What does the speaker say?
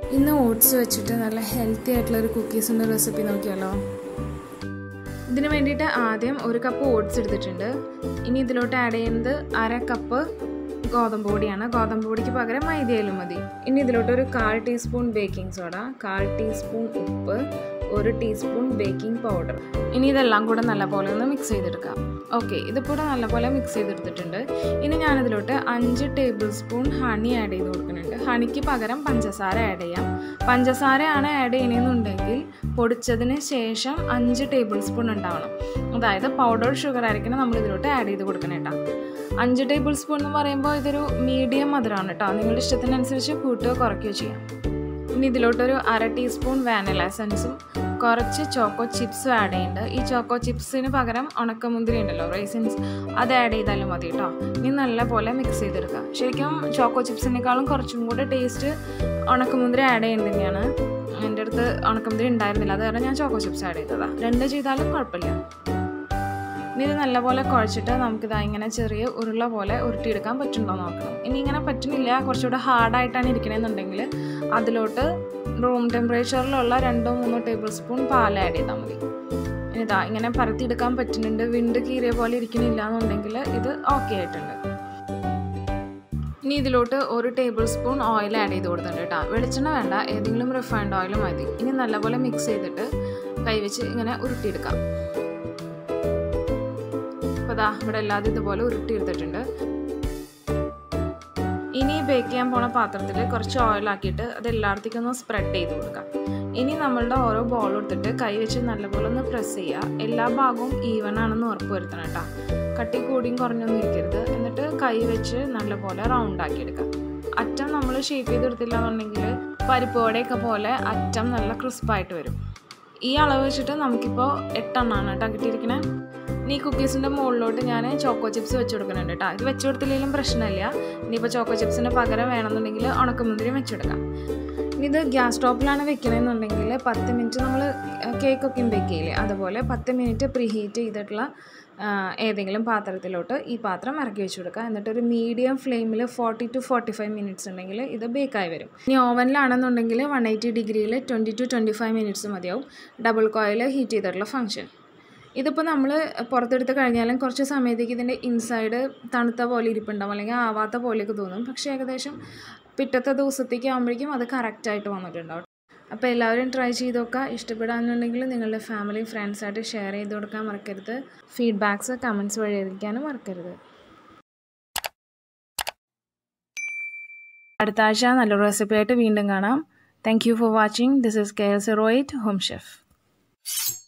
ഇന്ന് ഓട്സ് വെച്ചിട്ട് നല്ല ഹെൽത്തി ആയിട്ടുള്ള ഒരു കുക്കീസിൻ്റെ റെസിപ്പി നോക്കിയാലോ ഇതിന് വേണ്ടിയിട്ട് ആദ്യം ഒരു കപ്പ് ഓട്സ് എടുത്തിട്ടുണ്ട് ഇനി ഇതിലോട്ട് ആഡ് ചെയ്യുന്നത് അര കപ്പ് ഗോതമ്പ് പൊടിയാണ് ഗോതമ്പ് പൊടിക്ക് പകരം മൈദയിലും മതി ഇനി ഇതിലോട്ട് ഒരു കാൽ ടീസ്പൂൺ ബേക്കിംഗ് സോഡ കാൽ ടീസ്പൂൺ ഉപ്പ് ഒരു ടീസ്പൂൺ ബേക്കിംഗ് പൗഡർ ഇനി ഇതെല്ലാം കൂടെ നല്ലപോലെ ഒന്ന് മിക്സ് ചെയ്തെടുക്കാം ഓക്കെ ഇതിപ്പോൾ ഇവിടെ നല്ലപോലെ മിക്സ് ചെയ്തെടുത്തിട്ടുണ്ട് ഇനി ഞാനിതിലോട്ട് അഞ്ച് ടേബിൾ സ്പൂൺ ഹണി ആഡ് ചെയ്ത് കൊടുക്കുന്നുണ്ട് ഹണിക്ക് പകരം പഞ്ചസാര ആഡ് ചെയ്യാം പഞ്ചസാരയാണ് ആഡ് ചെയ്യണമെന്നുണ്ടെങ്കിൽ പൊടിച്ചതിന് ശേഷം അഞ്ച് ടേബിൾ സ്പൂൺ ഉണ്ടാവണം അതായത് പൗഡർ ഷുഗർ ആയിരിക്കണം നമ്മൾ ഇതിലോട്ട് ആഡ് ചെയ്ത് കൊടുക്കണം കേട്ടോ അഞ്ച് ടേബിൾ സ്പൂൺ എന്ന് പറയുമ്പോൾ ഇതൊരു മീഡിയം മധുരമാണ് കേട്ടോ നിങ്ങളുടെ ഇഷ്ടത്തിനനുസരിച്ച് കൂട്ടുകയോ കുറയ്ക്കുകയോ ചെയ്യാം ഇനി ഇതിലോട്ടൊരു അര ടീസ്പൂൺ വാനില എസൻസും കുറച്ച് ചോക്കോ ചിപ്സും ആഡ് ചെയ്യുന്നുണ്ട് ഈ ചോക്കോ ചിപ്സിന് പകരം ഉണക്കമുന്തിരി ഉണ്ടല്ലോ റൈസിൻസ് അത് ആഡ് ചെയ്താലും മതി കേട്ടോ ഇനി നല്ല പോലെ മിക്സ് ചെയ്തെടുക്കുക ശരിക്കും ചോക്കോ ചിപ്സിനേക്കാളും കുറച്ചും കൂടെ ടേസ്റ്റ് ഉണക്കമുന്തിരി ആഡ് ചെയ്യുന്നത് തന്നെയാണ് എൻ്റെ അടുത്ത് ഉണക്കമുന്തിരി ഉണ്ടായിരുന്നില്ല അത് കാരണം ഞാൻ ചോക്കോ ചിപ്സ് ആഡ് ചെയ്തതാണ് രണ്ട് ചെയ്താലും കുഴപ്പമില്ല ഇനി ഇത് നല്ലപോലെ കുഴച്ചിട്ട് നമുക്കിതാ ഇങ്ങനെ ചെറിയ ഉരുള പോലെ ഉരുട്ടിയെടുക്കാൻ പറ്റുന്നുണ്ടോ നോക്കണം ഇനി ഇങ്ങനെ പറ്റുന്നില്ല കുറച്ചുകൂടെ ഹാർഡായിട്ടാണ് ഇരിക്കണമെന്നുണ്ടെങ്കിൽ അതിലോട്ട് റൂം ടെമ്പറേച്ചറിലുള്ള രണ്ടോ മൂന്നോ ടേബിൾ സ്പൂൺ പാൽ ആഡ് ചെയ്താൽ മതി ഇതാ ഇങ്ങനെ പരത്തിയെടുക്കാൻ പറ്റുന്നുണ്ട് വിണ്ട് കീറിയ പോലെ ഇരിക്കണില്ല എന്നുണ്ടെങ്കിൽ ഇത് ഓക്കെ ആയിട്ടുണ്ട് ഇനി ഇതിലോട്ട് ഒരു ടേബിൾ സ്പൂൺ ഓയിൽ ആഡ് ചെയ്ത് കൊടുത്തിട്ടുണ്ട് കേട്ടോ വെളിച്ചെണ്ണ വേണ്ട ഏതെങ്കിലും റിഫൈൻഡ് ഓയിൽ മതി ഇനി നല്ലപോലെ മിക്സ് ചെയ്തിട്ട് കൈവച്ച് ഇങ്ങനെ ഉരുട്ടിയെടുക്കാം അപ്പോൾ അതാ ഇവിടെ എല്ലാതും ഇതുപോലെ ഉരുട്ടിയെടുത്തിട്ടുണ്ട് ഇനി ബേക്ക് ചെയ്യാൻ പോണ പാത്രത്തിൽ കുറച്ച് ഓയിലാക്കിയിട്ട് അത് എല്ലായിടത്തേക്കും ഒന്ന് സ്പ്രെഡ് ചെയ്ത് കൊടുക്കാം ഇനി നമ്മളുടെ ഓരോ ബോൾ എടുത്തിട്ട് കൈ വെച്ച് നല്ലപോലെ ഒന്ന് പ്രസ് ചെയ്യുക എല്ലാ ഭാഗവും ഈവൻ ആണെന്ന് ഉറപ്പ് വരുത്തണം കേട്ടോ കട്ടി കൂടിയും കുറഞ്ഞൊന്നും ഇരിക്കരുത് എന്നിട്ട് കൈ വെച്ച് നല്ലപോലെ റൗണ്ട് ആക്കി എടുക്കാം അറ്റം നമ്മൾ ഷേപ്പ് ചെയ്തെടുത്തില്ല എന്നുണ്ടെങ്കിൽ പരിപ്പ് വടയൊക്കെ പോലെ അറ്റം നല്ല ക്രിസ്പായിട്ട് വരും ഈ അളവ് വെച്ചിട്ട് നമുക്കിപ്പോൾ എട്ടെണ്ണമാണ് കേട്ടോ കിട്ടിയിരിക്കണേ ഇനി കുക്കീസിൻ്റെ മുകളിലോട്ട് ഞാൻ ചോക്കോ ചിപ്സ് വെച്ച് കൊടുക്കുന്നുണ്ട് കേട്ടോ ഇത് വെച്ച് കൊടുത്തില്ലെങ്കിലും പ്രശ്നമില്ല ഇനിയിപ്പോൾ ചോക്കോ ചിപ്സിന് പകരം വേണമെന്നുണ്ടെങ്കിൽ ഉണക്കമുന്തിരി വെച്ചെടുക്കാം ഇനി ഇത് ഗ്യാസ് സ്റ്റോപ്പിലാണ് വെക്കണമെന്നുണ്ടെങ്കിൽ പത്ത് മിനിറ്റ് നമ്മൾ കേക്കൊക്കെ ബേക്ക് ചെയ്യില്ലേ അതുപോലെ പത്ത് മിനിറ്റ് പ്രീ ഹീറ്റ് ചെയ്തിട്ടുള്ള ഏതെങ്കിലും പാത്രത്തിലോട്ട് ഈ പാത്രം ഇറക്കി വെച്ച് കൊടുക്കുക എന്നിട്ട് ഒരു മീഡിയം ഫ്ലെയിമിൽ forty to forty five minutes ഉണ്ടെങ്കിൽ ഇത് ബേക്കായി വരും ഇനി ഓവനിലാണെന്നുണ്ടെങ്കിൽ വൺ എയ്റ്റി ഡിഗ്രിയിൽ twenty to twenty five minutes മതിയാവും ഡബിൾ കോയിൽ ഹീറ്റ് ചെയ്തിട്ടുള്ള ഫംഗ്ഷൻ ഇതിപ്പോൾ നമ്മൾ പുറത്തെടുത്ത് കഴിഞ്ഞാലും കുറച്ച് സമയത്തേക്ക് ഇതിൻ്റെ ഇൻസൈഡ് തണുത്ത പോലെ ഇരിപ്പുണ്ടാവും അല്ലെങ്കിൽ ആവാത്ത പോലെയൊക്കെ തോന്നും പക്ഷേ ഏകദേശം പിറ്റത്തെ ദിവസത്തേക്ക് ആകുമ്പോഴേക്കും അത് കറക്റ്റായിട്ട് വന്നിട്ടുണ്ടാവും അപ്പോൾ എല്ലാവരും ട്രൈ ചെയ്ത് നോക്കുക ഇഷ്ടപ്പെടാന്നുണ്ടെങ്കിൽ നിങ്ങളുടെ ഫാമിലി ഫ്രണ്ട്സായിട്ട് ഷെയർ ചെയ്ത് കൊടുക്കാൻ മറക്കരുത് ഫീഡ്ബാക്ക്സ് കമൻറ്റ്സ് വഴി അറിയിക്കാനും മറക്കരുത് അടുത്ത ആഴ്ച നല്ലൊരു റെസിപ്പി ആയിട്ട് വീണ്ടും കാണാം thank you for watching this is K L സിറോയിറ്റ് ഹോം ഷെഫ്